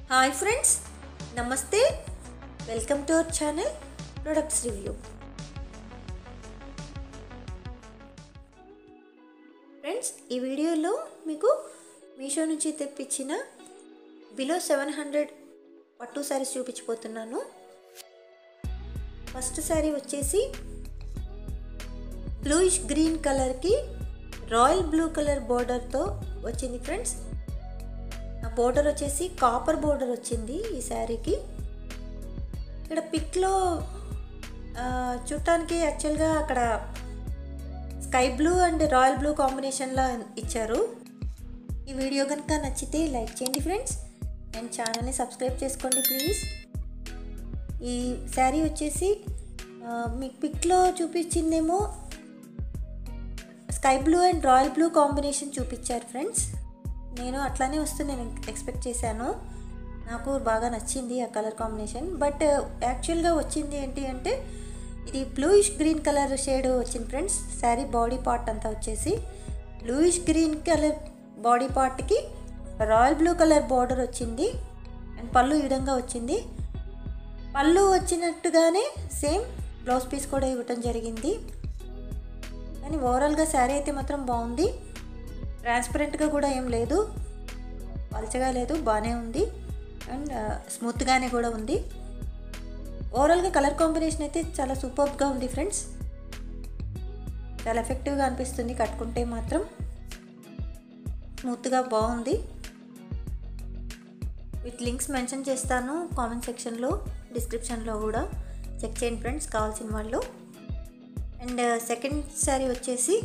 Hi friends నమస్తే welcome to our channel products review friends ఈ వీడియోలో మీకు మీషో నుంచి తెప్పించిన బిలో సెవెన్ హండ్రెడ్ పట్టు శారీస్ చూపించిపోతున్నాను ఫస్ట్ శారీ వచ్చేసి బ్లూయిష్ గ్రీన్ కలర్కి రాయల్ బ్లూ కలర్ బోర్డర్తో వచ్చింది ఫ్రెండ్స్ ఆ బోర్డర్ వచ్చేసి కాపర్ బోర్డర్ వచ్చింది ఈ శారీకి ఇక్కడ పిక్లో చూడటానికి యాక్చువల్గా అక్కడ sky blue and royal blue కాంబినేషన్లో ఇచ్చారు ఈ వీడియో కనుక నచ్చితే లైక్ చేయండి ఫ్రెండ్స్ అండ్ ఛానల్ని సబ్స్క్రైబ్ చేసుకోండి ప్లీజ్ ఈ శారీ వచ్చేసి మీకు పిక్లో చూపించిందేమో sky blue and royal blue combination చూపించారు ఫ్రెండ్స్ నేను అట్లానే వస్తుంది నేను ఎక్స్పెక్ట్ చేశాను నాకు బాగా నచ్చింది ఆ కలర్ కాంబినేషన్ బట్ యాక్చువల్గా వచ్చింది ఏంటి అంటే ఇది బ్లూయిష్ గ్రీన్ కలర్ షేడ్ వచ్చింది ఫ్రెండ్స్ శారీ బాడీ పార్ట్ అంతా వచ్చేసి బ్లూయిష్ గ్రీన్ కలర్ బాడీ పార్ట్కి రాయల్ బ్లూ కలర్ బార్డర్ వచ్చింది అండ్ పళ్ళు ఈ విధంగా వచ్చింది పళ్ళు వచ్చినట్టుగానే సేమ్ బ్లౌజ్ పీస్ కూడా ఇవ్వటం జరిగింది కానీ ఓవరాల్గా శారీ అయితే మాత్రం బాగుంది ట్రాన్స్పరెంట్గా కూడా ఏం లేదు పలచగా లేదు బాగానే ఉంది అండ్ స్మూత్గానే కూడా ఉంది ఓవరాల్గా కలర్ కాంబినేషన్ అయితే చాలా సూపర్గా ఉంది ఫ్రెండ్స్ చాలా ఎఫెక్టివ్గా అనిపిస్తుంది కట్టుకుంటే మాత్రం స్మూత్గా బాగుంది విత్ లింక్స్ మెన్షన్ చేస్తాను కామెంట్ సెక్షన్లో డిస్క్రిప్షన్లో కూడా చెక్ చేయండి ఫ్రెండ్స్ కావాల్సిన వాళ్ళు అండ్ సెకండ్ శారీ వచ్చేసి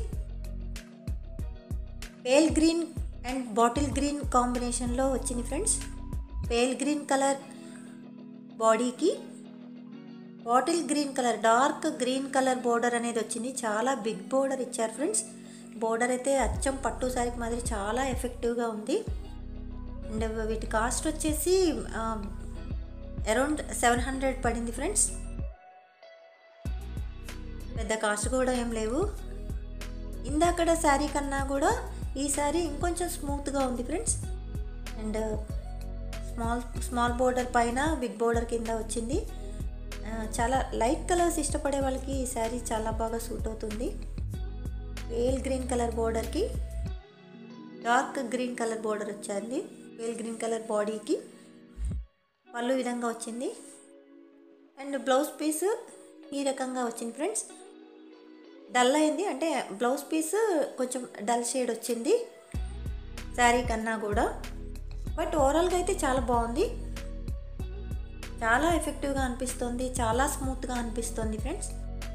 pale green and bottle green కాంబినేషన్లో వచ్చింది ఫ్రెండ్స్ పేల్ గ్రీన్ కలర్ బాడీకి bottle green colour dark green colour border అనేది వచ్చింది చాలా బిగ్ బోర్డర్ ఇచ్చారు ఫ్రెండ్స్ బోర్డర్ అయితే అచ్చం పట్టు శారీకి మాదిరి చాలా ఎఫెక్టివ్గా ఉంది అండ్ వీటి కాస్ట్ వచ్చేసి అరౌండ్ సెవెన్ హండ్రెడ్ పడింది ఫ్రెండ్స్ పెద్ద కాస్ట్ కూడా ఏం లేవు ఇందాకడ శారీ కన్నా కూడా ఈ శారీ ఇంకొంచెం స్మూత్గా ఉంది friends and small small border పైన బిగ్ బోర్డర్ కింద వచ్చింది చాలా లైట్ కలర్స్ ఇష్టపడే వాళ్ళకి ఈ శారీ చాలా బాగా సూట్ అవుతుంది వేల్ గ్రీన్ కలర్ బోర్డర్కి డార్క్ గ్రీన్ కలర్ బోర్డర్ వచ్చింది వేల్ గ్రీన్ కలర్ బాడీకి పళ్ళు విధంగా వచ్చింది అండ్ బ్లౌజ్ పీస్ ఈ రకంగా వచ్చింది ఫ్రెండ్స్ డల్ అయింది అంటే బ్లౌజ్ పీస్ కొంచెం డల్ షేడ్ వచ్చింది శారీ కన్నా కూడా బట్ ఓవరాల్గా అయితే చాలా బాగుంది చాలా ఎఫెక్టివ్గా అనిపిస్తుంది చాలా స్మూత్గా అనిపిస్తుంది ఫ్రెండ్స్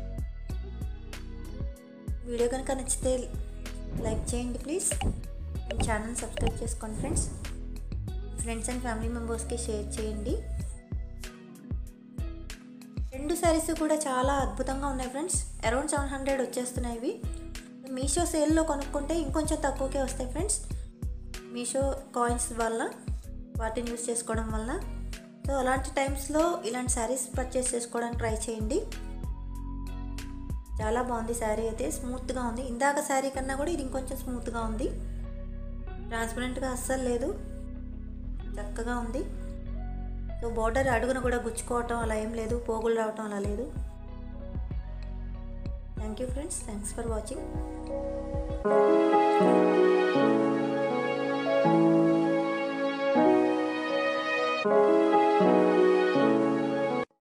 వీడియో కనుక నచ్చితే లైక్ చేయండి ప్లీజ్ ఛానల్ సబ్స్క్రైబ్ చేసుకోండి ఫ్రెండ్స్ ఫ్రెండ్స్ అండ్ ఫ్యామిలీ మెంబర్స్కి షేర్ చేయండి రెండు శారీస్ కూడా చాలా అద్భుతంగా ఉన్నాయి ఫ్రెండ్స్ అరౌండ్ సెవెన్ హండ్రెడ్ వచ్చేస్తున్నాయి ఇవి మీషో సేల్లో కొనుక్కుంటే ఇంకొంచెం తక్కువకే వస్తాయి ఫ్రెండ్స్ మీషో కాయిన్స్ వల్ల వాటిని యూస్ చేసుకోవడం వల్ల సో అలాంటి టైమ్స్లో ఇలాంటి శారీస్ పర్చేస్ చేసుకోవడానికి ట్రై చేయండి చాలా బాగుంది శారీ అయితే స్మూత్గా ఉంది ఇందాక శారీ కన్నా కూడా ఇది ఇంకొంచెం స్మూత్గా ఉంది ట్రాన్స్పరెంట్గా అస్సలు లేదు చక్కగా ఉంది సో బార్డర్ అడుగున కూడా గుచ్చుకోవటం అలా ఏం లేదు పోగులు రావటం అలా లేదు thank you friends thanks for watching Thank you.